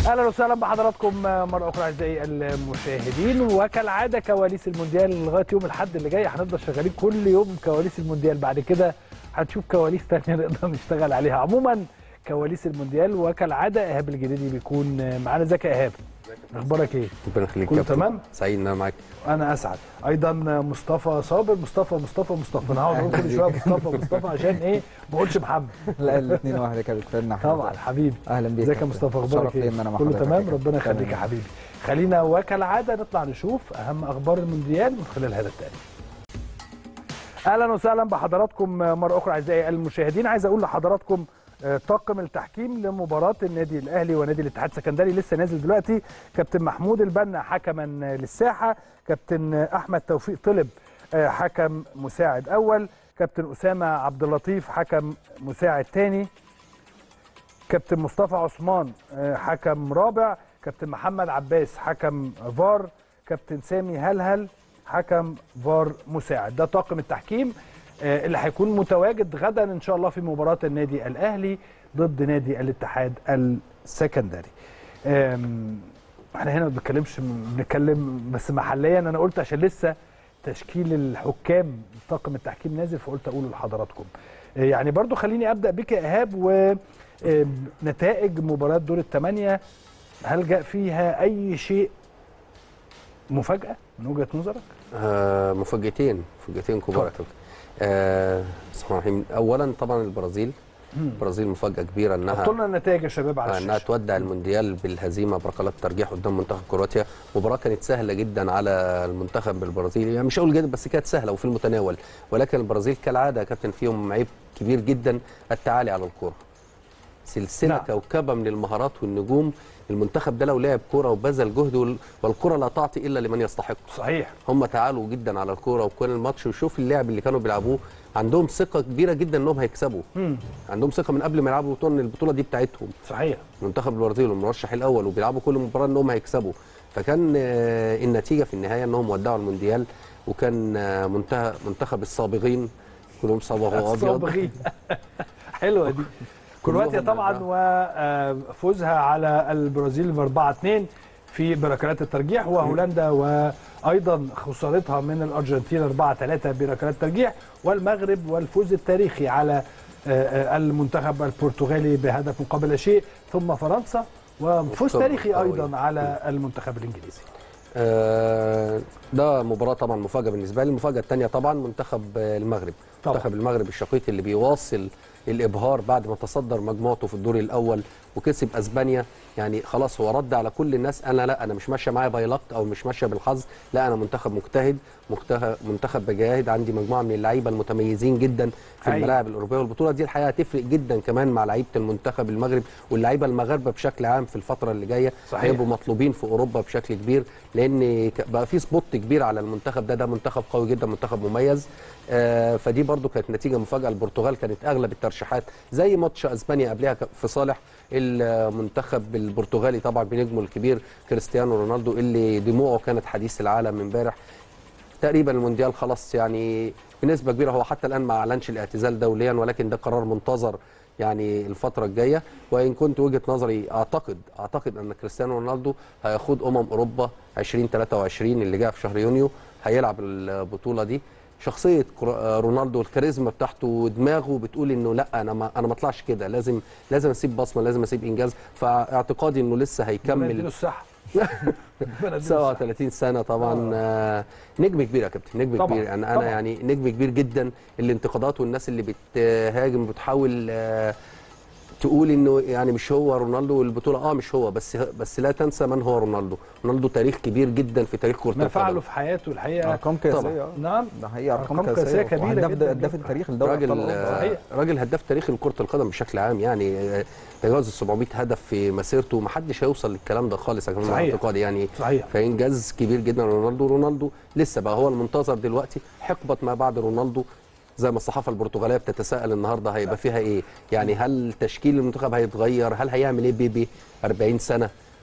اهلا وسهلا بحضراتكم مره اخرى اعزائي المشاهدين وكالعاده كواليس المونديال لغايه يوم الاحد اللي جاي هنفضل شغالين كل يوم كواليس المونديال بعد كده هنشوف كواليس ثانيه نقدر نشتغل عليها عموما كواليس المونديال وكالعاده ايهاب الجديدي بيكون معانا ازيك يا ايهاب اخبارك ايه ربنا يخليك كله كابتن. تمام؟ سعيد ان انا معاك انا اسعد ايضا مصطفى صابر مصطفى مصطفى مصطفى انا هقعد اقول كل شويه مصطفى مصطفى عشان ايه ما اقولش محمد لا الاثنين واحد يا كابتن احمد طبعا حبيبي اهلا بيك ازيك يا كابتن. مصطفى اخبارك شرف لي ايه ان انا مع كله حضرتك تمام يا كابتن. ربنا يخليك يا تمام. حبيبي خلينا وكالعاده نطلع نشوف اهم اخبار المونديال من خلال هذا التقرير اهلا وسهلا بحضراتكم مره اخرى اعزائي المشاهدين عايز اقول لحضراتكم آه، طاقم التحكيم لمباراه النادي الاهلي ونادي الاتحاد السكندري لسه نازل دلوقتي كابتن محمود البنا حكما للساحه كابتن احمد توفيق طلب آه، حكم مساعد اول كابتن اسامه عبد اللطيف حكم مساعد ثاني كابتن مصطفى عثمان آه، حكم رابع كابتن محمد عباس حكم فار كابتن سامي هلهل حكم فار مساعد ده طاقم التحكيم آه، اللي هيكون متواجد غدا ان شاء الله في مباراه النادي الاهلي ضد نادي الاتحاد السكندري آم، احنا هنا ما بنتكلمش بنتكلم بس محليا انا قلت عشان لسه تشكيل الحكام طاقم التحكيم نازل فقلت اقوله لحضراتكم آه، يعني برضو خليني ابدا بك يا ايهاب ونتائج مباراه دور الثمانيه هل جاء فيها اي شيء مفاجاه من وجهه نظرك؟ آه مفاجأتين مفاجأتين كبار يا اتفضل. كابتن آه بسم الله الرحمن الرحيم اولا طبعا البرازيل البرازيل مفاجأة كبيرة انها حطوا لنا النتائج يا شباب على آه، انها الشاشه تودع المونديال بالهزيمه بركلات ترجيح قدام منتخب كرواتيا مباراه كانت سهله جدا على المنتخب البرازيلي يعني مش هقول جدا بس كانت سهله وفي المتناول ولكن البرازيل كالعاده يا كابتن فيهم عيب كبير جدا التعالي على الكره سلسله نعم. نعم. كوكبه من المهارات والنجوم المنتخب ده لو لعب كوره وبذل جهد وال- والكره لا تعطي الا لمن يستحق صحيح هم تعالوا جدا على الكوره وكان الماتش وشوف اللعب اللي كانوا بيلعبوه عندهم ثقه كبيره جدا انهم هيكسبوا مم. عندهم ثقه من قبل ما يلعبوا البطوله ان البطوله دي بتاعتهم صحيح منتخب البرازيل المرشح الاول وبيلعبوا كل مباراه انهم هيكسبوا فكان آه، النتيجه في النهايه انهم ودعوا المونديال وكان آه، منتهى منتخب الصابغين كلهم صبغوا ابيض الصابغين حلوه دي كرواتيا كلهم طبعا وفوزها على البرازيل ب 4 2 في بركلات الترجيح وهولندا وايضا خسارتها من الارجنتين 4 3 بركلات الترجيح والمغرب والفوز التاريخي على آه، آه، المنتخب البرتغالي بهدف مقابل لا شيء ثم فرنسا وفوز طبعاً تاريخي قوي. ايضا على المنتخب الانجليزي آه، ده مباراه طبعا مفاجاه بالنسبه لي المفاجاه الثانيه طبعا منتخب آه، المغرب طبعاً. منتخب المغرب الشقيق اللي بيواصل الابهار بعد ما تصدر مجموعته في الدور الاول وكسب اسبانيا يعني خلاص هو رد على كل الناس انا لا انا مش ماشيه معايا باي لك او مش ماشيه بالحظ لا انا منتخب مجتهد مجتهد منتخب بجاهد عندي مجموعه من اللعيبه المتميزين جدا في أيوة. الملاعب الاوروبيه والبطوله دي الحقيقه هتفرق جدا كمان مع لعيبه المنتخب المغرب واللعيبه المغاربه بشكل عام في الفتره اللي جايه صحيح. هيبقوا مطلوبين في اوروبا بشكل كبير لان ك- بقى في سبوت كبير على المنتخب ده ده منتخب قوي جدا منتخب مميز آه فدي برضو كانت نتيجه مفاجاه البرتغال كانت اغلب الترشيحات زي ماتش اسبانيا قبلها ك- في صالح المنتخب البرتغالي طبعا بنجمه الكبير كريستيانو رونالدو اللي دموعه كانت حديث العالم امبارح تقريبا المونديال خلاص يعني بنسبه كبيره هو حتى الان ما اعلنش الاعتزال دوليا ولكن ده قرار منتظر يعني الفتره الجايه وان كنت وجهه نظري اعتقد اعتقد ان كريستيانو رونالدو هيخوض امم اوروبا 2023 اللي جايه في شهر يونيو هيلعب البطوله دي شخصيه كرو- رونالدو الكاريزما بتاعته ودماغه بتقول انه لا انا ما انا ما اطلعش كده لازم لازم اسيب بصمه لازم اسيب انجاز فاعتقادي انه لسه ربنا يديله هيكمل الصحه ربنا يديله الصحة. 37 سنه طبعا آه نجم كبير يا كابتن نجم طبعاً، كبير يعني انا طبعاً. يعني نجم كبير جدا الانتقادات والناس اللي بتهاجم بتحاول آه تقول انه يعني مش هو رونالدو والبطوله اه مش هو بس بس لا تنسى من هو رونالدو رونالدو تاريخ كبير جدا في تاريخ كره ما فعله القدم في حياته الحقيقه ارقام طبعاً. قياسيه آه. نعم ده حقيقه ارقام أرقام قياسية قياسيه كبيرة وهداف جداً هداف جداً. التاريخ لدوري راجل ابطال اوروبا صحيح. آه، راجل هداف تاريخي لكره القدم بشكل عام يعني آه، تجاوز ال 700 هدف في مسيرته ومحدش هيوصل للكلام ده خالص يا كمان صحيح. اعتقادي يعني صحيح فانجاز كبير جدا رونالدو رونالدو لسه بقى هو المنتظر دلوقتي حقبه ما بعد رونالدو زي ما الصحافه البرتغاليه بتتساءل النهارده هيبقى فيها ايه يعني هل تشكيل المنتخب هيتغير هل هيعمل ايه بيبي 40 سنه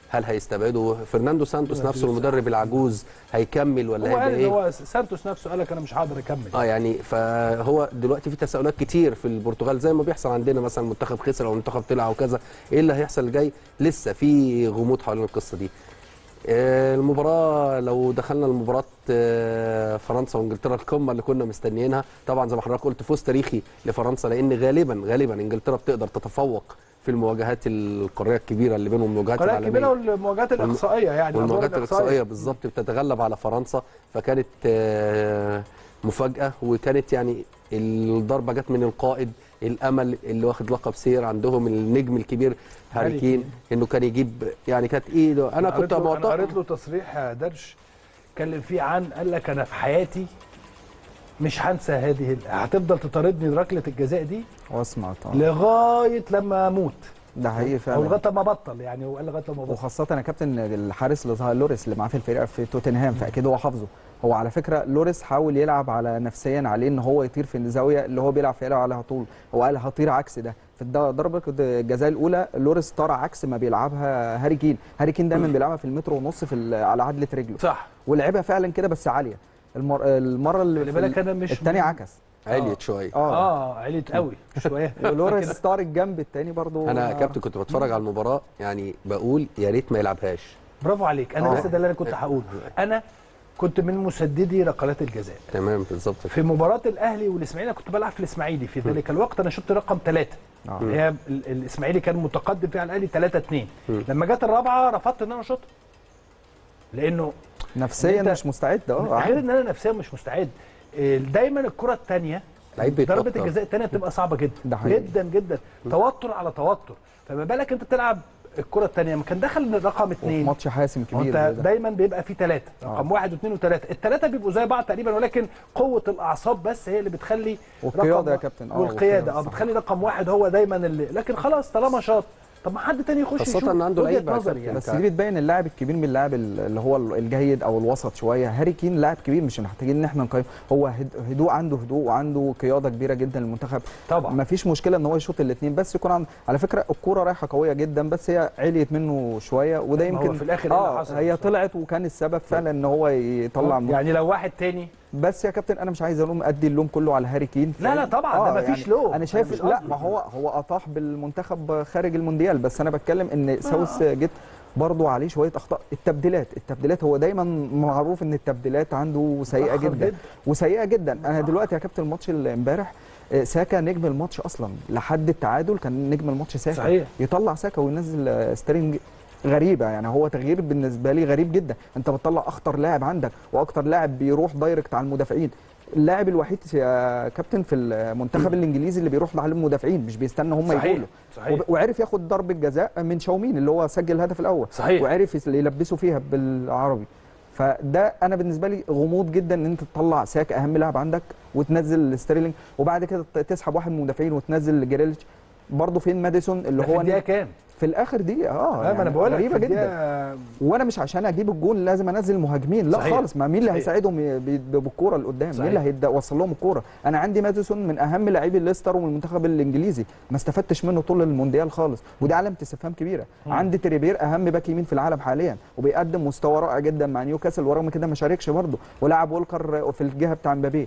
هل هيستبعدوا فرناندو سانتوس نفسه المدرب العجوز هيكمل ولا هو هيبقى قال ان ايه هو سانتوس نفسه قال لك انا مش هقدر اكمل اه يعني فهو دلوقتي في تساؤلات كتير في البرتغال زي ما بيحصل عندنا مثلا منتخب خسر او منتخب طلع او كذا ايه اللي هيحصل الجاي لسه في غموض حوالين القصه دي آه، المباراه لو دخلنا لمباراه آه، فرنسا وانجلترا القمه اللي كنا مستنيينها طبعا زي ما حضرتك قلت فوز تاريخي لفرنسا لان غالبا غالبا انجلترا بتقدر تتفوق في المواجهات القاريه الكبيره اللي بينهم المواجهات قناه العالميه كبيره والمواجهات الاقصائيه يعني والمواجهات الأدوار الاقصائيه بالظبط بتتغلب على فرنسا فكانت آه، مفاجاه وكانت يعني الضربه جت من القائد الامل اللي واخد لقب سير عندهم النجم الكبير هاري هاري كين انه كان يجيب يعني كانت ايده انا كنت قريت له- انا قريت معتقد له تصريح يا درش اتكلم فيه عن قال لك انا في حياتي مش هنسى هذه ال- هتفضل تطاردني ركله الجزاء دي واسمع طبعا لغايه لما اموت ده حقيقي او فعلا لغايه ما بطل يعني هو قال لغايه لما بطل وخاصة يا كابتن الحارس اللي ظهر لوريس اللي معاه في الفريق في توتنهام فاكيد هو حافظه هو على فكرة لوريس حاول يلعب على نفسيا عليه ان هو يطير في الزاوية اللي هو بيلعب فيها يلعب عليها طول هو قال هطير عكس ده في الد- ضربة الجزاء الأولى لوريس طار عكس ما بيلعبها هاري كين هاري كين دايما بيلعبها في المتر ونص في ال- على عدلة رجله صح ولعبها فعلا كده بس عالية المر... المرة اللي خلي في بالك انا مش الثاني عكس عليت شويه اه, اه عليت قوي شويه ولوريس طار الجنب الثاني برضو انا آه. كابتن كنت بتفرج على المباراه يعني بقول يا ريت ما يلعبهاش برافو عليك انا آه. لسه ده اللي انا كنت هقوله انا كنت من مسددي ركلات الجزاء تمام بالظبط في مباراه الاهلي والاسماعيلي أنا كنت بلعب في الاسماعيلي في ذلك الوقت انا شفت رقم ثلاثه آه. هي ال- الاسماعيلي كان متقدم فيها على الاهلي 3 2 لما جت الرابعه رفضت ان انا اشوطها لانه نفسيا أنت- مش مستعد اه غير عادي. ان انا نفسيا مش مستعد إيه، دايما الكره الثانيه لعيب ضربه بيتوتر. الجزاء الثانيه بتبقى صعبه جدا ده حقيقي. جدا جدا توتر على توتر فما بالك انت تلعب الكره الثانيه ما كان دخل رقم وفي اثنين ماتش حاسم هو كبير انت زي ده. دايما بيبقى في ثلاثه رقم واحد واثنين وثلاثه الثلاثه بيبقوا زي بعض تقريبا ولكن قوه الاعصاب بس هي اللي بتخلي والقيادة رقم يا كابتن، اه، والقياده والقيادة، اه صح. بتخلي رقم واحد هو دايما اللي لكن خلاص طالما شاط طب ما حد تاني يخش خاصة يشوف إن عنده وجهة لعيبة يا نظري كابتن. يعني بس دي بتبين اللاعب الكبير من اللاعب ال- اللي هو الجيد او الوسط شويه هاري كين لاعب كبير مش محتاجين ان احنا نقيم هو هد- هدوء عنده هدوء وعنده قياده كبيره جدا للمنتخب طبعا ما فيش مشكله ان هو يشوط الاثنين بس يكون عند على فكره الكوره رايحه قويه جدا بس هي عليت منه شويه وده ما هو يمكن في الآخر إيه اللي اه حصل هي بالظبط؟ طلعت وكان السبب فعلا ان هو يطلع يعني لو واحد تاني بس يا كابتن انا مش عايز الوم ادي اللوم كله على هاري كين لا، لا، طبعاً، ده مفيش لوم. انا أنا شايف مش لا قصدي. ما هو هو اطاح بالمنتخب خارج المونديال بس انا بتكلم ان ساوث جيت برضو عليه شويه اخطاء التبديلات التبديلات هو دايما معروف ان التبديلات عنده سيئه متأخر جدا جدا. وسيئه جدا انا دلوقتي يا كابتن الماتش اللي امبارح آه، ساكا نجم الماتش اصلا لحد التعادل كان نجم الماتش ساكا صحيح. يطلع ساكا وينزل آه، ستيرلينج غريبه يعني هو تغيير بالنسبه لي غريب جدا انت بتطلع اخطر لاعب عندك واكتر لاعب بيروح دايركت على المدافعين اللاعب الوحيد يا كابتن في المنتخب الانجليزي اللي بيروح على المدافعين مش بيستنى هم صحيح، يقولوا صحيح. وب- وعرف ياخد ضربه جزاء من شاومين اللي هو سجل الهدف الاول صحيح. وعرف يس- يلبسه فيها بالعربي فده انا بالنسبه لي غموض جدا ان انت تطلع ساك اهم لاعب عندك وتنزل ستيرلينج وبعد كده ت- تسحب واحد من المدافعين وتنزل جريليتش برضه فين ماديسون اللي ده في هو الدقيقه كام؟ في الاخر دقيقه اه اه ما انا بقول لك غريبه في جدا الدقيقة- وانا مش عشان اجيب الجون لازم انزل المهاجمين لا صحيح. خالص ما مين اللي صحيح. هيساعدهم ي- ب- بالكوره لقدام صحيح. مين اللي هيوصل لهم الكوره انا عندي ماديسون من اهم لاعبي ليستر ومن المنتخب الانجليزي ما استفدتش منه طول المونديال خالص ودي علامه استفهام كبيره عندي تريبير اهم باك يمين في العالم حاليا وبيقدم مستوى رائع جدا مع نيوكاسل ورغم كده ما شاركش برضه ولعب وولكر في الجهه بتاع مبابي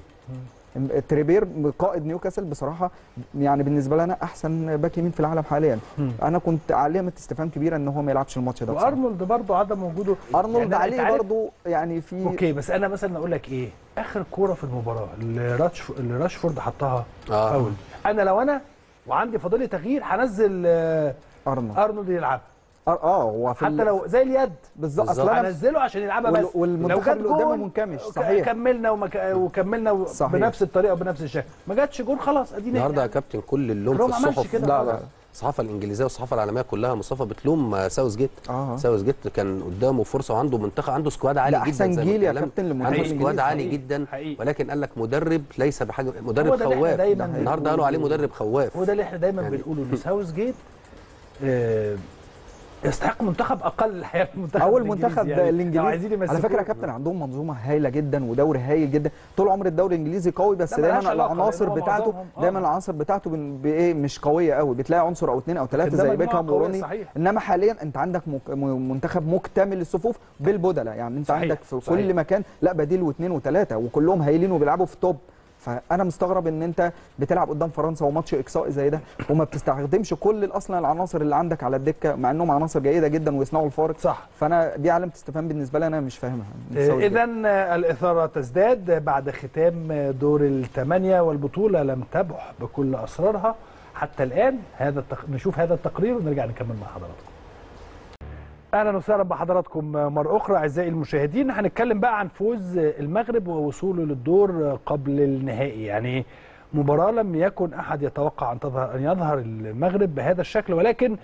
تريبير قائد نيوكاسل بصراحه يعني بالنسبه لنا احسن باك يمين في العالم حاليا انا كنت علامه استفهام كبيره ان هو ما يلعبش الماتش ده بصراحة. وارنولد برضه عدم وجوده ارنولد يعني أنت عليه عارف- برضه يعني في اوكي بس انا مثلا اقول لك ايه اخر كوره في المباراه اللي راتش اللي راشفورد حطها آه. فاول انا لو انا وعندي فاضل تغيير هنزل آه، ارنولد ارنولد يلعب اه آه، هو في حتى ال- لو زي اليد بالظبط بالظبط. اصل انا هنزله عشان يلعبها وال- بس والمنتخب لو جت اللي قدامه جون، منكمش، ك- صحيح. كملنا ومك... وكملنا صحيح. بنفس الطريقه وبنفس الشكل ما جاتش جون خلاص ادينا النهارده يا كابتن كل اللوم هو في ما عملش الصحف كده لا خالص. لا الصحافه الانجليزيه والصحافه العالميه كلها مصطفى بتلوم آه، ساوث جيت اه ساوث جيت كان قدامه فرصه وعنده منتخب عنده سكواد عالي ده جدا أحسن زي ما جيل يا اتكلمنا. كابتن للمنتخب عنده سكواد الإنجليزي. عالي حقيقي. جدا حقيقي. ولكن قال لك مدرب ليس بحاجه هو مدرب ده اللي إحنا خواف دايماً النهارده قالوا عليه مدرب خواف هو ده اللي احنا دايما يعني- بنقوله ان ساوث جيت آه، يستحق منتخب اقل الحقيقه من المنتخب اول الإنجليزي منتخب يعني. لو الانجليزي عايزين على فكره يا كابتن عندهم منظومه هايله جدا ودوري هايل جدا طول عمر الدوري الانجليزي قوي بس لا، ملهاش دايما علاقة، العناصر لأن هو بتاعته معظمهم- آه. دايما العناصر بتاعته بن- بايه مش قويه قوي بتلاقي عنصر او اثنين او ثلاثه ده زي مجموعة بيكهام قوية، وروني صحيح. انما حاليا انت عندك مك- م- منتخب مكتمل الصفوف بالبدلاء يعني انت صحيح، عندك في صحيح. كل مكان لا بديل واثنين وثلاثه وكلهم هايلين وبيلعبوا في توب فانا مستغرب ان انت بتلعب قدام فرنسا وماتش اقصائي زي ده وما بتستخدمش كل اصلا العناصر اللي عندك على الدكه مع انهم عناصر جيده جدا ويصنعوا الفارق صح فانا دي علامه استفهام بالنسبه لي انا مش فاهمها نسوي اذا الاثاره تزداد بعد ختام دور الثمانيه والبطوله لم تبح بكل اسرارها حتى الان هذا التق... نشوف هذا التقرير ونرجع نكمل مع حضراتكم اهلا وسهلا بحضراتكم مره اخرى اعزائي المشاهدين هنتكلم بقى عن فوز المغرب ووصوله للدور قبل النهائي يعني مباراه لم يكن احد يتوقع ان تظهر ان يظهر المغرب بهذا الشكل ولكن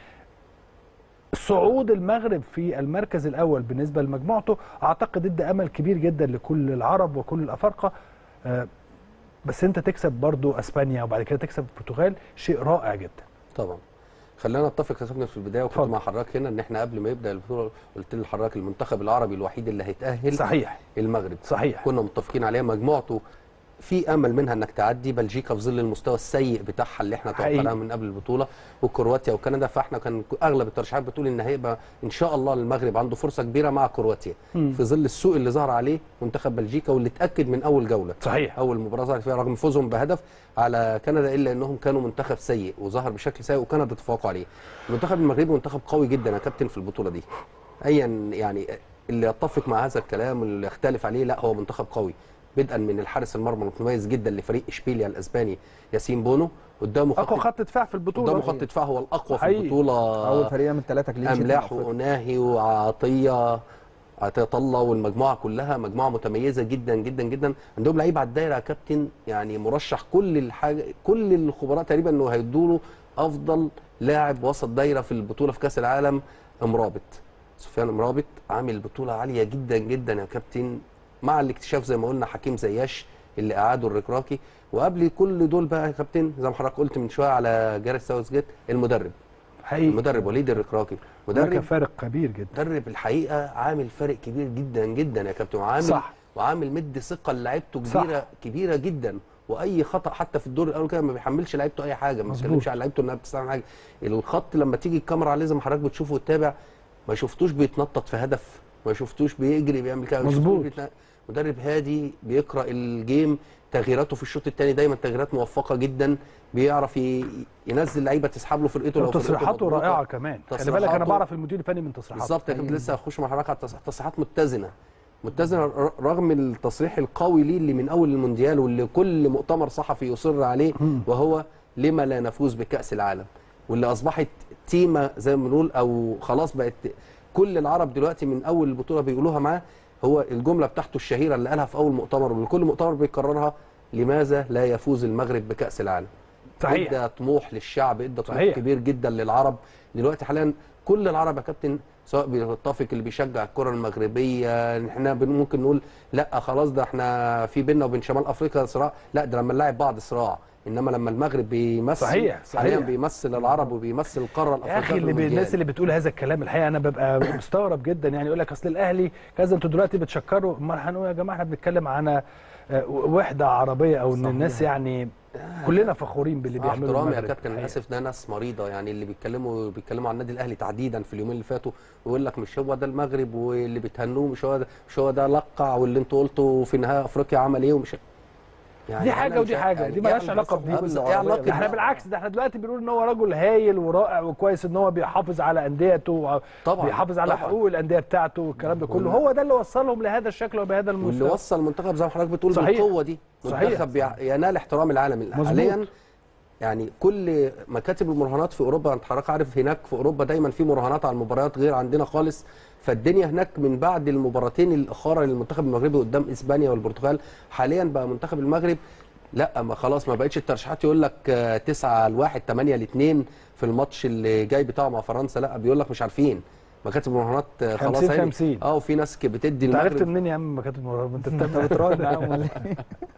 صعود المغرب في المركز الاول بالنسبه لمجموعته اعتقد ادى امل كبير جدا لكل العرب وكل الافارقه آه، بس انت تكسب برضو اسبانيا وبعد كده تكسب البرتغال شيء رائع جدا طبعا خلينا نتفق يا كابتن في البدايه وكنت اتفضل. مع حضرتك هنا ان احنا قبل ما يبدا البطوله قلت لحضرتك المنتخب العربي الوحيد اللي هيتاهل صحيح المغرب صحيح كنا متفقين عليها مجموعته في امل منها انك تعدي بلجيكا في ظل المستوى السيء بتاعها اللي احنا حقيقي. توقعناه من قبل البطوله وكرواتيا وكندا فاحنا كان اغلب الترشيحات بتقول ان هيبقى ان شاء الله المغرب عنده فرصه كبيره مع كرواتيا مم. في ظل السوء اللي ظهر عليه منتخب بلجيكا واللي اتاكد من اول جوله صحيح اول مباراه ظهر فيها رغم فوزهم بهدف على كندا الا انهم كانوا منتخب سيء وظهر بشكل سيء وكندا تفوقوا عليه المنتخب المغربي منتخب قوي جدا يا كابتن في البطوله دي ايا يعني اللي يتفق مع هذا الكلام واللي يختلف عليه لا هو منتخب قوي بدءا من الحارس المرمى المتميز جدا لفريق اشبيليا الاسباني ياسين بونو قدامه اقوى خط خط دفاع في البطوله قدامه خط دفاع هو الاقوى في حقيقي. البطوله اول فريق من ثلاثه كلين شيت املاح في أفريقيا. واناهي وعطيه عطيه الله والمجموعه كلها مجموعه متميزه جدا جدا جدا عندهم لعيب على الدايره يا كابتن يعني مرشح كل الحاجه كل الخبراء تقريبا انه هيدوا له افضل لاعب وسط دايره في البطوله في كاس العالم امرابط سفيان امرابط عامل بطوله عاليه جدا جدا يا كابتن مع الاكتشاف زي ما قلنا حكيم زياش اللي اعادوا الركراكي وقبل كل دول بقى يا كابتن زي ما حضرتك قلت من شويه على جاريث ساوث جيت المدرب حقيقي المدرب وليد الركراكي هناك مدرب فارق كبير جدا مدرب الحقيقه عامل فرق كبير جدا جدا يا كابتن وعامل صح. وعامل مدي ثقه لعيبته صح. كبيره كبيره جدا واي خطا حتى في الدور الاول كده ما بيحملش لعيبته اي حاجه ما مظبوط. بيتكلمش على لعيبته انها بتستعمل حاجه الخط لما تيجي الكاميرا عليه زي ما حضرتك بتشوفه وتتابع ما شفتوش بيتنطط في هدف ما شفتوش بيجري بيعمل كده ما شفتوش مظبوط. بيتنا- مدرب هادي بيقرا الجيم تغييراته في الشوط الثاني دايما تغييرات موفقه جدا بيعرف ي- ينزل لعيبه تسحب له فرقته لو فرقته وتصريحاته مضغوطة. رائعه كمان خلي بالك انا تصريحاته- بعرف المدير الفني من تصريحاته بالظبط يا كابتن لسه هخش مع حضرتك على التص- تصريحات متزنه متزنه ر- رغم التصريح القوي ليه اللي من اول المونديال واللي كل مؤتمر صحفي يصر عليه وهو لما لا نفوز بكاس العالم واللي اصبحت تيمه زي ما بنقول او خلاص بقت كل العرب دلوقتي من اول البطوله بيقولوها معاه هو الجمله بتاعته الشهيره اللي قالها في اول مؤتمر وكل مؤتمر بيكررها لماذا لا يفوز المغرب بكاس العالم صحيح ادى طموح للشعب ادى طموح صحيح. كبير جدا للعرب دلوقتي حاليا كل العرب يا كابتن سواء بيتفق اللي بيشجع الكره المغربيه احنا بن- ممكن نقول لا خلاص ده احنا في بيننا وبين شمال افريقيا صراع لا ده لما نلاعب بعض صراع انما لما المغرب بيمثل صحيح، صحيح. حاليا بيمثل العرب وبيمثل القاره الافريقيه يا اخي اللي في بي... المونديال. الناس اللي بتقول هذا الكلام الحقيقه انا ببقى مستغرب جدا يعني يقول لك اصل الاهلي كذا انتوا دلوقتي بتشكروا امال هنقول يا جماعه احنا بنتكلم عن آه، وحده عربيه او ان صحيح. الناس يعني كلنا فخورين باللي مع بيعملوا احترامي يا المغرب كابتن الحقيقة. اسف ده ناس مريضه يعني اللي بيتكلموا بيتكلموا عن النادي الاهلي تحديدا في اليومين اللي فاتوا ويقول لك مش هو ده المغرب واللي بتهنوه مش هو ده مش هو ده لقع واللي انتوا قلتوا في نهايه افريقيا عمل ايه ومش يعني دي أنا حاجه مش ودي عارف- حاجه يعني دي إيه مالهاش علاقة علاقه بالصحاب؟ بدي ايه علاقه ده احنا بالعكس ده احنا دلوقتي بنقول ان هو رجل هايل ورائع وكويس ان هو بيحافظ على انديته طبعا بيحافظ على طبعاً. حقوق الانديه بتاعته والكلام ده كله وال- هو ده اللي وصلهم لهذا الشكل وبهذا واللي المستوى وصل المنتخب زي ما حضرتك بتقول صحيح. بالقوه دي صحيح. منتخب يع- ينال احترام العالم مظبوط. حاليا يعني كل مكاتب المراهنات في اوروبا انت حضرتك عارف هناك في اوروبا دايما في مراهنات على المباريات غير عندنا خالص فالدنيا هناك من بعد المباراتين الاخرى للمنتخب المغربي قدام اسبانيا والبرتغال حاليا بقى منتخب المغرب لا ما خلاص ما بقتش الترشيحات يقول لك 9 ل 1 8 ل 2 في الماتش اللي جاي بتاعه مع فرنسا لا بيقول لك مش عارفين مكاتب المراهنات آه، خلاص 50 هي- 50. اه وفي ناس ك- بتدي انت عرفت المغرب منين يا عم مكاتب المراهنات انت انت بتتابع بتراهن معاهم ولا ايه؟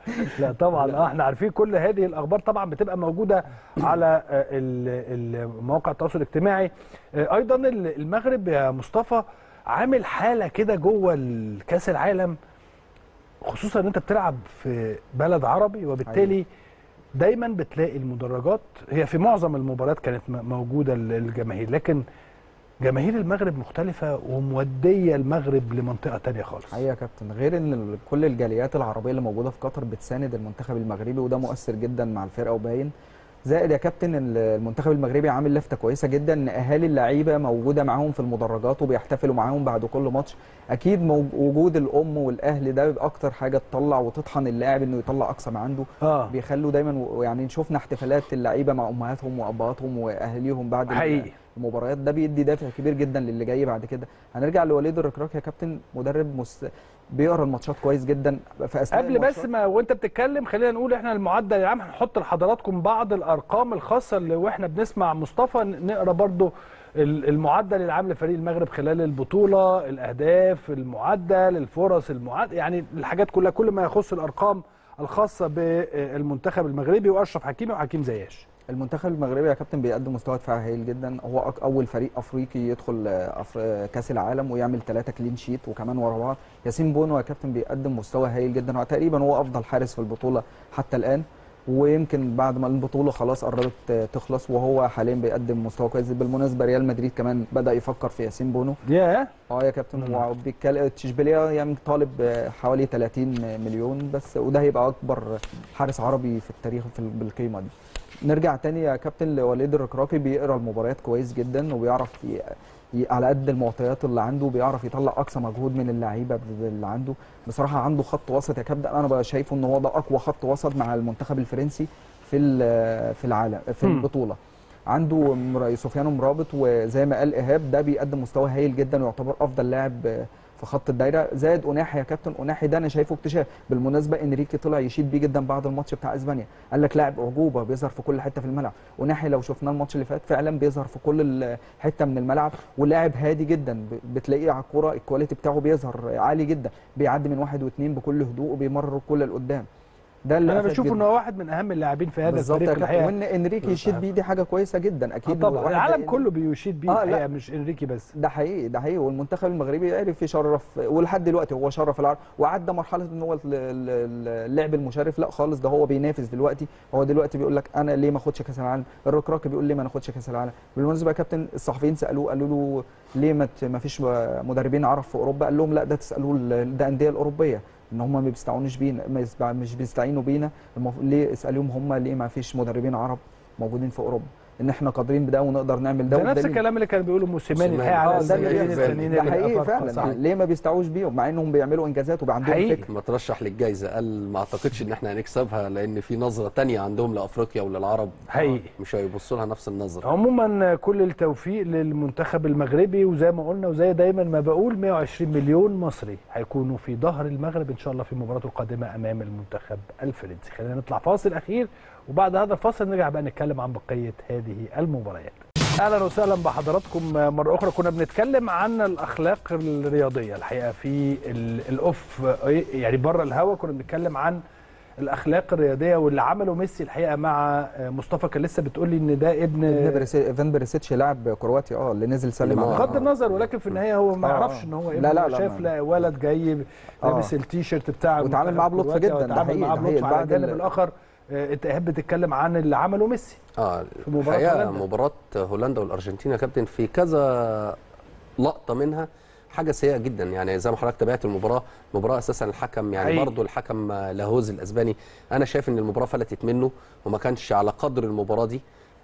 لا طبعا اه احنا عارفين كل هذه الاخبار طبعا بتبقى موجوده على آه، ال- ال- مواقع التواصل الاجتماعي آه، ايضا ال- المغرب يا مصطفى عامل حاله كده جوه كاس العالم خصوصا ان انت بتلعب في بلد عربي وبالتالي دايما بتلاقي المدرجات هي في معظم المباريات كانت م- موجوده للجماهير لكن جماهير المغرب مختلفه وموديه المغرب لمنطقه تانية خالص حقيقة يا كابتن غير ان ال- كل الجاليات العربيه اللي موجوده في قطر بتساند المنتخب المغربي وده مؤثر جدا مع الفرقه وباين زائد يا كابتن ال- المنتخب المغربي عامل لفته كويسه جدا ان اهالي اللعيبه موجوده معاهم في المدرجات وبيحتفلوا معاهم بعد كل ماتش اكيد موج- وجود الام والاهل ده بيبقى اكتر حاجه تطلع وتطحن اللاعب انه يطلع اقصى ما عنده اه بيخلوا دايما و- يعني شفنا احتفالات اللعيبه مع امهاتهم وابهاتهم واهاليهم بعد ال- حقيقي المباريات ده بيدي دافع كبير جدا للي جاي بعد كده هنرجع لوليد الركراك يا كابتن مدرب مس... بيقرا الماتشات كويس جدا في اثناء قبل بس الماتشات. ما وانت بتتكلم خلينا نقول احنا المعدل العام هنحط لحضراتكم بعض الارقام الخاصه اللي واحنا بنسمع مصطفى ن- نقرا برضو ال- المعدل العام لفريق المغرب خلال البطوله الاهداف المعدل الفرص المعدل يعني الحاجات كلها كل ما يخص الارقام الخاصه بالمنتخب المغربي واشرف حكيمي وحكيم زياش المنتخب المغربي يا كابتن بيقدم مستوى دفاعي هايل جدا هو أك- اول فريق افريقي يدخل آه، أفر... آه، كاس العالم ويعمل ثلاثه كلين شيت وكمان ورا بعض ياسين بونو يا كابتن بيقدم مستوى هايل جدا هو تقريبا هو افضل حارس في البطوله حتى الان ويمكن بعد ما البطوله خلاص قربت آه، تخلص وهو حاليا بيقدم مستوى كويس بالمناسبه ريال مدريد كمان بدا يفكر في ياسين بونو يا اه يا كابتن مم. هو بيتكلم تشبيليه يعني طالب آه، حوالي 30 مليون بس وده هيبقى اكبر حارس عربي في التاريخ في ال- بالقيمه دي نرجع تاني يا كابتن لوليد الركراكي بيقرا المباريات كويس جدا وبيعرف ي... ي... على قد المعطيات اللي عنده بيعرف يطلع اقصى مجهود من اللعيبه ب- اللي عنده بصراحه عنده خط وسط يا كابتن انا بقى شايفه ان هو ده اقوى خط وسط مع المنتخب الفرنسي في ال- في العالم في مم. البطوله عنده مر- سفيان مرابط وزي ما قال ايهاب ده بيقدم مستوى هايل جدا ويعتبر افضل لاعب آه، في خط الدايره زائد اوناحي يا كابتن اوناحي ده انا شايفه اكتشاف بالمناسبه انريكي طلع يشيد بيه جدا بعد الماتش بتاع اسبانيا قال لك لاعب اعجوبه بيظهر في كل حته في الملعب اوناحي لو شفناه الماتش اللي فات فعلا بيظهر في كل ال- حته من الملعب ولاعب هادي جدا ب- بتلاقيه على الكوره الكواليتي بتاعه بيظهر عالي جدا بيعدي من واحد واثنين بكل هدوء وبيمرر الكل لقدام ده اللي انا أفاد بشوف جداً. ان هو واحد من اهم اللاعبين في هذا بالظبط الفريق يا كابتن الحقيقه وان انريكي يشيد بيه دي حاجه كويسه جدا آه اكيد طبعا واحد العالم زي كله بيشيد بيه آه، لا. الحقيقه مش انريكي بس ده حقيقي ده حقيقي والمنتخب المغربي عرف يشرف ولحد دلوقتي هو شرف العرب وعدى مرحله ان هو ال- ال- اللعب المشرف لا خالص ده هو بينافس دلوقتي هو دلوقتي بيقول لك انا ليه ما اخدش كاس العالم الركراكي بيقول ليه ما ناخدش كاس العالم بالمناسبه يا كابتن الصحفيين سالوه قالوا له ليه ما ت- ما فيش مدربين عرب في اوروبا قال لهم لا ده تسالوه ال- ده انديه الاوروبيه ان هم ما بيستعونوش بينا ما يسبع- مش بيستعينوا بينا المف- ليه اساليهم هم ليه ما فيش مدربين عرب موجودين في اوروبا ان احنا قادرين بده ونقدر نعمل ده ده نفس والدليل- الكلام اللي كان بيقوله موسيماني موسيماني. الحقيقه على اه ده اللي اللاعبين بيحصل. التانيين ده اللي حقيقي أفارقة. فعلا صحيح. ليه ما بيستعوش بيهم مع انهم بيعملوا انجازات وبقى عندهم حقيقي. فكر ما ترشح للجائزه قال ما اعتقدش ان احنا هنكسبها لان في نظره تانية عندهم لافريقيا وللعرب حقيقي مش هيبصوا لها نفس النظره عموما كل التوفيق للمنتخب المغربي وزي ما قلنا وزي دايما ما بقول 120 مليون مصري هيكونوا في ظهر المغرب ان شاء الله في مباراته القادمه امام المنتخب الفرنسي خلينا نطلع فاصل اخير وبعد هذا الفاصل نرجع بقى نتكلم عن بقيه هذه المباريات اهلا وسهلا بحضراتكم مره اخرى كنا بنتكلم عن الاخلاق الرياضيه الحقيقه في ال- الاوف يعني بره الهوا كنا بنتكلم عن الاخلاق الرياضيه واللي عمله ميسي الحقيقه مع مصطفى كان لسه بتقول لي ان ده ابن ابن بريسي- فان بريسيتش لاعب كرواتي اه اللي نزل سلم اللي على- ما- بغض النظر ولكن في النهايه هو ما آه، يعرفش آه. ان هو لا، ابنه لا، لا لا، شاف ما- لا ولد جاي لابس آه. التيشيرت بتاع وتعامل منتخب معاه بلطف كرواتيا جدا، ده وتعامل حقيقي، معاه ده بلطف حقيقي. على بعد الجانب ال- الاخر آه، انت تحب تتكلم عن اللي عمله ميسي اه في مباراة الحقيقه هولندا. مباراه هولندا والارجنتين يا كابتن في كذا لقطه منها حاجه سيئه جدا يعني زي ما حضرتك تابعت المباراه مباراه اساسا الحكم يعني حقيقي. برضه الحكم لاهوز الاسباني انا شايف ان المباراه فلتت منه وما كانش على قدر المباراه دي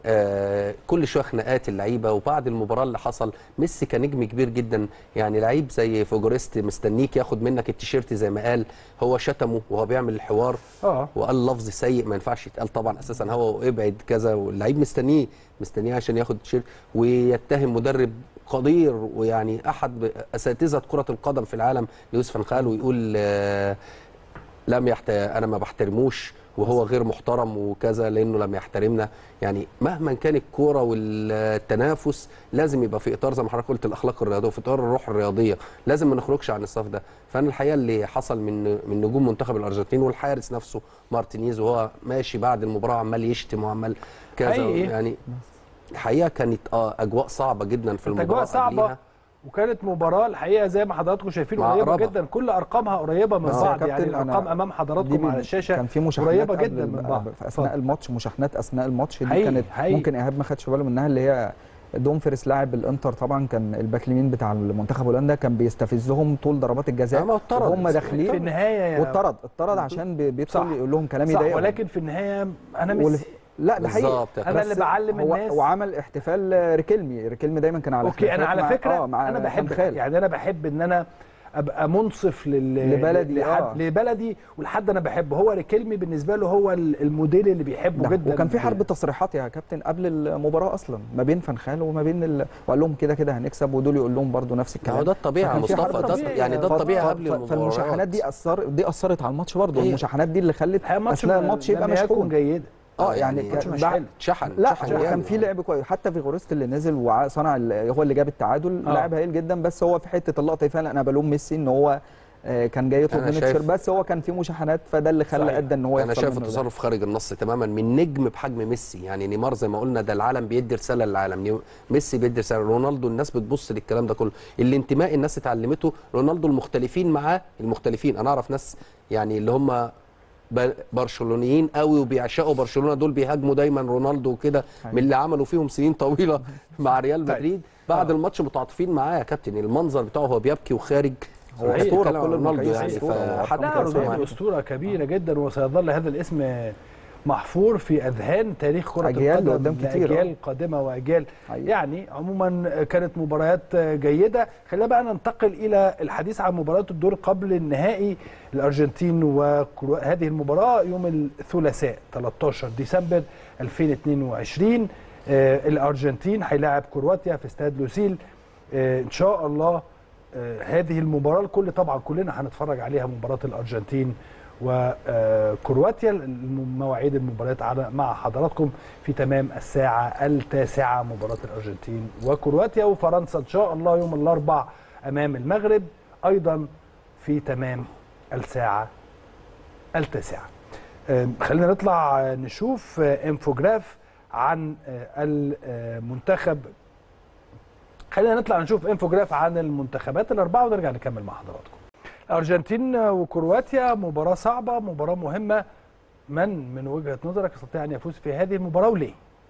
آه كل شويه خناقات اللعيبه وبعد المباراه اللي حصل ميسي كان نجم كبير جدا يعني لعيب زي فوجوريست مستنيك ياخد منك التيشيرت زي ما قال هو شتمه وهو بيعمل الحوار اه وقال لفظ سيء ما ينفعش يتقال طبعا اساسا هو ابعد كذا واللعيب مستنيه مستنيه عشان ياخد تيشيرت ويتهم مدرب قدير ويعني احد اساتذه كره القدم في العالم يوسف فان خال ويقول آه، لم يحت... انا ما بحترموش وهو غير محترم وكذا لانه لم يحترمنا يعني مهما كان الكوره والتنافس لازم يبقى في اطار زي ما حضرتك قلت الاخلاق الرياضيه وفي اطار الروح الرياضيه لازم ما نخرجش عن الصف ده فانا الحقيقه اللي حصل من من نجوم منتخب الارجنتين والحارس نفسه مارتينيز وهو ماشي بعد المباراه عمال يشتم وعمال كذا حقيقي. يعني الحقيقه كانت اه اجواء صعبه جدا في كانت المباراه اجواء صعبه قبليها. وكانت مباراه الحقيقه زي ما حضراتكم شايفين مع قريبه قرابة. جدا كل ارقامها قريبه من بس يا بعض يعني كابتن أنا الارقام امام دي حضراتكم من- على الشاشه كان في مشاحنات قريبه قبل جدا ال- من بعض في اثناء اتفضل. الماتش مشاحنات اثناء الماتش دي حقيقي، كانت حقيقي. ممكن ايهاب ما خدش باله منها اللي هي دومفريس لاعب الانتر طبعا كان الباك اليمين بتاع المنتخب هولندا كان بيستفزهم طول ضربات الجزاء آه، ما هو اتطرد. وهم في داخلين النهايه يا واتطرد اتطرد عشان بي- صح. بيدخل يقول لهم كلام صح يضايقهم ولكن في النهايه انا وال- ميسي لا ده حقيقي بالظبط أنا اللي بس بعلم هو الناس. وعمل احتفال ريكيلمي ريكيلمي دايما كان على اوكي انا احتفالات على مع- فكره آه مع انا بحب خال. يعني انا بحب ان انا ابقى منصف لل... لبلدي، لحد... آه. لبلدي ولحد انا بحبه هو ريكيلمي بالنسبه له هو ال- الموديل اللي بيحبه ده جدا وكان في حرب تصريحات يا كابتن قبل المباراه اصلا ما بين فنخال وما بين ال... وقال لهم كده كده هنكسب ودول يقول لهم برضو نفس ما الكلام هو ده الطبيعي يا فكان في مصطفى حرب ده طبيعي. يعني ده ف- الطبيعي ف- قبل ف- المباراه فالمشاحنات دي اثرت دي اثرت على الماتش برضه هي- المشاحنات دي اللي خلت الحقيقه ماتش اثناء الماتش يبقى لم يكن مشحون جيدا اه يعني يعني كان مش بعد- حلو. شحن لا شحن هو كان جامد. في لعب كويس حتى في غورست اللي نزل وصنع ال- هو اللي جاب التعادل آه. لاعب هايل جدا بس هو في حته اللقطه دي فعلا انا بلوم ميسي ان هو آه، كان جاي يطلب أنا منه شايف- التيشيرت بس هو كان في مشاحنات فده اللي خلى صحيح. ادى ان هو انا يخسر شايف منه ده. التصرف خارج النص تماما من نجم بحجم ميسي يعني نيمار زي ما قلنا ده العالم بيدي رساله للعالم نيم- ميسي بيدي رساله رونالدو الناس بتبص للكلام ده كله الانتماء الناس اتعلمته رونالدو المختلفين معاه المختلفين انا اعرف ناس يعني اللي هم ب- برشلونيين قوي وبيعشقوا برشلونه دول بيهاجموا دايما رونالدو وكده من اللي عملوا فيهم سنين طويله مع ريال طيب. مدريد بعد آه. الماتش متعاطفين معاه يا كابتن المنظر بتاعه هو بيبكي وخارج هو صحيح. أسطورة بيتكلم عن كل رونالدو المقاييس يعني أسطورة. فحتى لا كان رونالدو سمعنا. اسطوره كبيره جدا وسيظل هذا الاسم محفور في اذهان تاريخ كره أجيال القدم قدام كتير، اجيال قادمه واجيال حقيقي. يعني عموما كانت مباريات جيده خلينا بقى ننتقل الى الحديث عن مباراه الدور قبل النهائي الارجنتين وكرو... هذه المباراه يوم الثلاثاء 13 ديسمبر 2022 آه الارجنتين هيلاعب كرواتيا في استاد لوسيل آه ان شاء الله آه هذه المباراه الكل طبعا كلنا هنتفرج عليها مباراه الارجنتين وكرواتيا مواعيد المباريات على مع حضراتكم في تمام الساعه التاسعه مباراه الارجنتين وكرواتيا وفرنسا ان شاء الله يوم الاربع امام المغرب ايضا في تمام الساعه التاسعه آم، خلينا نطلع آه، نشوف آه، انفوجراف عن آه، المنتخب خلينا نطلع نشوف انفوجراف عن المنتخبات الاربعه ونرجع نكمل مع حضراتكم الارجنتين وكرواتيا مباراه صعبه مباراه مهمه من من وجهه نظرك يستطيع ان يفوز في هذه المباراه وليه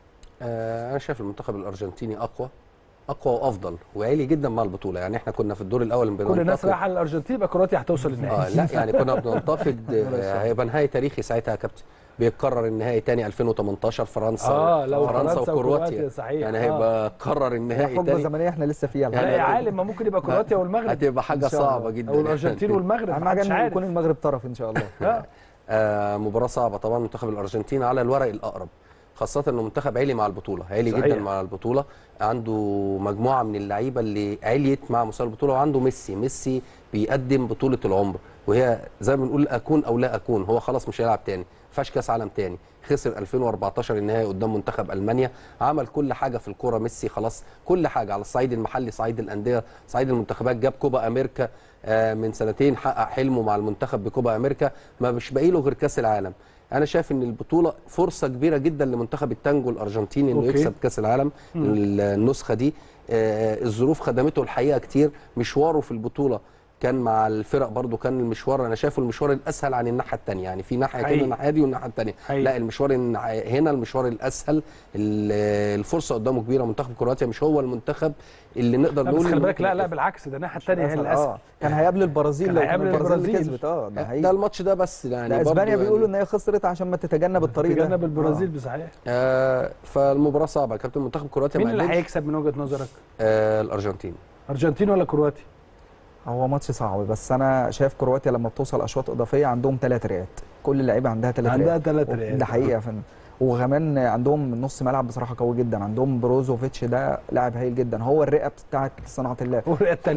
آه، انا شايف المنتخب الارجنتيني اقوى اقوى وافضل وعالي جدا مع البطوله يعني احنا كنا في الدور الاول كل الناس بننتقد رايحه للارجنتين يبقى كرواتيا هتوصل اه للنهائي لا يعني كنا بننتقد آه، هيبقى نهائي تاريخي ساعتها يا كابتن بيتكرر النهائي تاني 2018 فرنسا اه لو فرنسا فرنسا وكرواتيا وكرواتيا صحيح يعني آه. هيبقى كرر النهائي حقبه تاني زمنيه احنا لسه فيها يعني لا يا الحقيقة. عالم ما ممكن يبقى كرواتيا والمغرب هتبقى حاجه إن شاء الله. صعبه جدا او الارجنتين والمغرب اهم محدش حاجه ان عارف. يكون المغرب طرف ان شاء الله آه. آه مباراه صعبه طبعا منتخب الارجنتين على الورق الاقرب خاصة انه منتخب عالي مع البطولة، عالي صحيح. جدا مع البطولة، عنده مجموعة من اللعيبة اللي عليت مع مستوى البطولة وعنده ميسي، ميسي بيقدم بطولة العمر وهي زي ما بنقول اكون او لا اكون، هو خلاص مش هيلعب تاني، ما فيهاش كاس عالم تاني، خسر 2014 النهائي قدام منتخب المانيا، عمل كل حاجة في الكورة ميسي خلاص كل حاجة على الصعيد المحلي، صعيد الأندية، صعيد المنتخبات، جاب كوبا امريكا آه، من سنتين حقق حلمه مع المنتخب بكوبا امريكا، ما مش باقي له غير كاس العالم. انا شايف ان البطوله فرصه كبيره جدا لمنتخب التانجو الارجنتيني انه أوكي. يكسب كاس العالم النسخه دي آه، الظروف خدمته الحقيقه كتير مشواره في البطوله كان مع الفرق برضو كان المشوار انا شايفه المشوار الاسهل عن الناحيه الثانيه يعني في ناحيه حقيقي. كده الناحيه دي والناحيه الثانيه حقيقي. لا المشوار الناحية- هنا المشوار الاسهل ال- الفرصه قدامه كبيره منتخب كرواتيا مش هو المنتخب اللي نقدر لا نقول بس خلي إنه بالك لا ممكن لا بالعكس ده الناحيه الثانيه هي أسهل. الاسهل اه كان هيقابل البرازيل كان لو هيقابل البرازيل اللي البرازيل. كسبت اه ده ده حقيقي الماتش ده بس يعني ده برضو اسبانيا يعني بيقولوا ان هي خسرت عشان ما تتجنب الطريق ده تجنب البرازيل آه. بصحيح آه فالمباراه صعبه يا كابتن منتخب كرواتيا مين ما اللي قدمش. هيكسب من وجهه نظرك آه الارجنتين ارجنتين ولا كرواتيا هو ماتش صعب بس انا شايف كرواتيا لما بتوصل اشواط اضافيه عندهم ثلاث رئات كل اللعيبه عندها ثلاث عندها رئات ثلاث رئات ده حقيقه فن وكمان عندهم نص ملعب بصراحه قوي جدا عندهم بروزوفيتش ده لاعب هايل جدا هو الرئه بتاعت صناعه اللعب والرئه الثالثه هو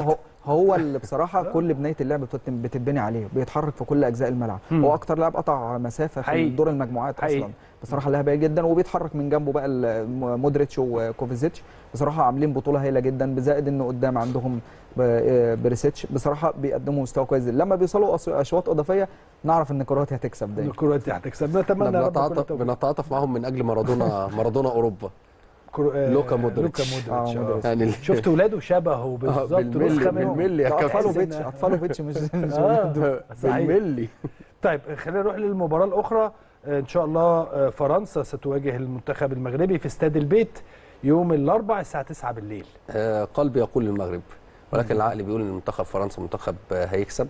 هو اللي بصراحه كل بنايه اللعب بتت- بتتبني عليه بيتحرك في كل اجزاء الملعب مم. هو اكتر لاعب قطع مسافه في حقيقي. دور المجموعات حقيقي. اصلا بصراحه لاعب هايل جدا وبيتحرك من جنبه بقى ال- مودريتش وكوفيزيتش بصراحه عاملين بطوله هايله جدا بزائد انه قدام عندهم ب- بريسيتش بصراحه بيقدموا مستوى كويس لما بيوصلوا أص- اشواط اضافيه نعرف ان كرواتيا هتكسب دايما كرواتيا هتكسب احنا نتمنى يا رب كل بنتعاطف التوفيق. بنتعاطف معاهم من اجل مارادونا مارادونا اوروبا كرو- آه، لوكا مودريتش. لوكا آه، مودريتش آه. مودريتش. يعني شفت ولاده شبهه بالظبط بالملي- نسخه منهم بالملي يا ده كابتن. اطفالوفيتش اطفالوفيتش مش مش آه. صحيح. بالملي طيب خلينا نروح للمباراه الاخرى آه، ان شاء الله آه، فرنسا ستواجه المنتخب المغربي في استاد البيت يوم الاربعاء الساعه 9 بالليل آه، قلبي يقول للمغرب ولكن العقل بيقول ان منتخب فرنسا منتخب آه، هيكسب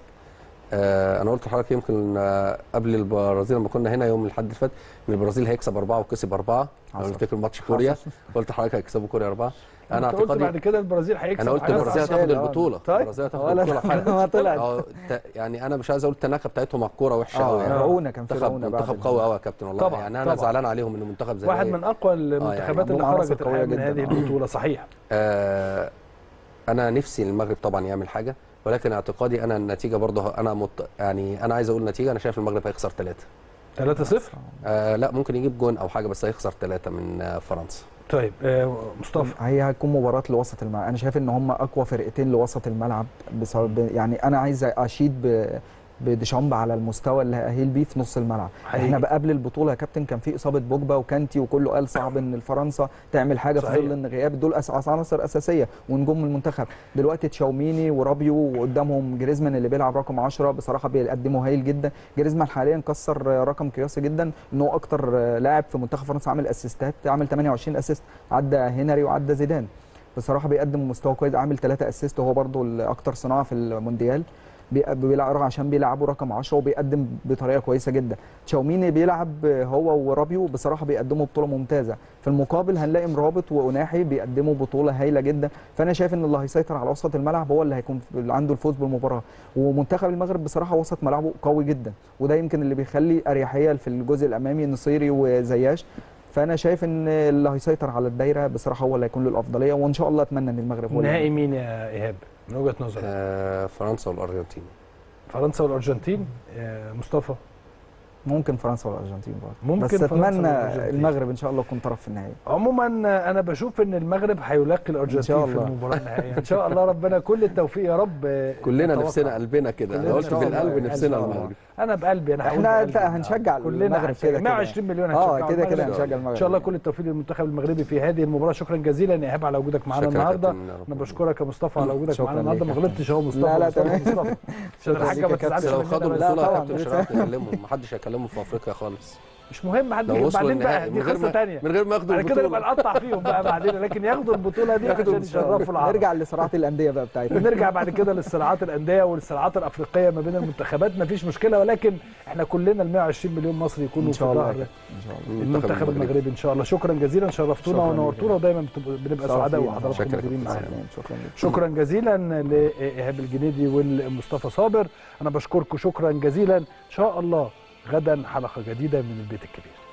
آه، انا قلت لحضرتك يمكن آه، قبل البرازيل لما كنا هنا يوم الاحد اللي فات ان البرازيل هيكسب اربعه وكسب اربعه انا حصل. افتكر ماتش كوريا حصل. قلت لحضرتك هيكسبوا كوريا اربعه انا أنت قلت بعد اعتقادي كده البرازيل هيكسب انا قلت هيصعد. البرازيل هتاخد عشان- آه. البطوله طيب. البرازيل هتاخد ولا البطوله حالا ما طلعت اه ت- يعني انا مش عايز اقول التناكه بتاعتهم على الكوره وحشه اه قوي يعني رعونه كان في منتخب رعونه بعد منتخب قوي قوي يا كابتن والله طبعاً، يعني انا طبعاً. زعلان عليهم ان منتخب زي واحد من اقوى المنتخبات اللي عندهم عناصر خرجت قوية الحقيقة من جداً. هذه البطوله صحيح آه انا نفسي المغرب طبعا يعمل حاجه ولكن اعتقادي انا النتيجه برضه انا مت يعني انا عايز اقول نتيجه انا شايف المغرب هيخسر ثلاثه 3-0 آه لا ممكن يجيب جون او حاجه بس هيخسر ثلاثه من آه فرنسا طيب آه، مصطفى هي هتكون مباراه لوسط الملعب انا شايف ان هم اقوى فرقتين لوسط الملعب بسبب يعني انا عايز اشيد ب بديشامب على المستوى اللي هيأهل بيه في نص الملعب حقيقي. احنا بقى قبل البطوله يا كابتن كان في اصابه بوجبا وكانتي وكله قال صعب ان فرنسا تعمل حاجه صحيح. في ظل ان غياب دول أس- عناصر اساسيه ونجوم المنتخب دلوقتي تشاوميني ورابيو وقدامهم جريزمان اللي بيلعب رقم 10 بصراحه بيقدموا هايل جدا جريزمان حاليا كسر رقم قياسي جدا ان هو اكتر لاعب في منتخب فرنسا عامل اسيستات عامل 28 اسيست عدى هنري وعدى زيدان بصراحه بيقدم مستوى كويس عامل 3 اسيست وهو برده الاكتر صناعه في المونديال بي- بيلعب عشان بيلعبوا رقم 10 وبيقدم بطريقه كويسه جدا تشاوميني بيلعب هو ورابيو بصراحه بيقدموا بطوله ممتازه في المقابل هنلاقي مرابط واناحي بيقدموا بطوله هايله جدا فانا شايف ان اللي هيسيطر على وسط الملعب هو اللي هيكون في- عنده الفوز بالمباراه ومنتخب المغرب بصراحه وسط ملعبه قوي جدا وده يمكن اللي بيخلي اريحيه في الجزء الامامي نصيري وزياش فانا شايف ان اللي هيسيطر على الدايره بصراحه هو اللي هيكون له الافضليه وان شاء الله اتمنى ان المغرب هو اللي نهائي مين يا ايهاب من وجهه نظرك آه فرنسا والارجنتين فرنسا والارجنتين آه، مصطفى ممكن فرنسا والارجنتين برضه ممكن بس فرنسا اتمنى والأرجنتين. المغرب ان شاء الله يكون طرف في النهائي عموما انا بشوف ان المغرب هيلاقي الارجنتين شاء في الله. المباراه النهائيه ان شاء الله ربنا كل التوفيق يا رب كلنا نتوقع. نفسنا قلبنا كده كلنا انا قلت إن شاء الله. بالقلب إن نفسنا شاء الله. المغرب انا بقلبي انا هقول احنا بقلبي. هنشجع كلنا المغرب هنشجع. كده كده 120 مليون اه هنشجعوا كده كده المغرب. هنشجع المغرب ان شاء الله كل التوفيق للمنتخب المغربي في هذه المباراه شكرا جزيلا يا ايهاب على وجودك معانا شكرا يا النهارده كابتن، يا رب. انا بشكرك يا مصطفى على وجودك شكرا معانا النهارده ما ليك. غلطتش اهو مصطفى لا، لا، مصطفى تمام. مصطفى عشان شكرا الحاجه ليك ما يا كابتن. تزعلش بس لو مننا خدوا بس. لا، البطوله يا طبعاً، كابتن مش لسه. هنعرف نكلمهم محدش هيكلمهم في افريقيا خالص مش مهم حد لو يجي وصلوا بعدين بقى النهائي دي من غير قصه ما ثانيه من غير ما ياخدوا بعد كده نبقى البطوله نقطع فيهم بقى بعدين لكن ياخدوا البطوله دي عشان يشرفوا العرب نرجع لصراعات الانديه بقى بتاعتنا ونرجع بعد كده للصراعات الانديه والصراعات الافريقيه ما بين المنتخبات مفيش مشكله ولكن احنا كلنا ال 120 مليون مصري يكونوا ان في شاء الله ظهر ان شاء الله المنتخب المغربي ان شاء الله شكرا جزيلا شرفتونا شكراً ونورتونا ودايما بتبقوا- بنبقى شرف سعداء لينا. وحضراتكم شكراً موجودين كابتن معانا شكرا لك شكرا جزيلا لايهاب الجنيدي والمصطفى صابر انا بشكركم شكرا جزيلا ان شاء الله غدا حلقه جديده من البيت الكبير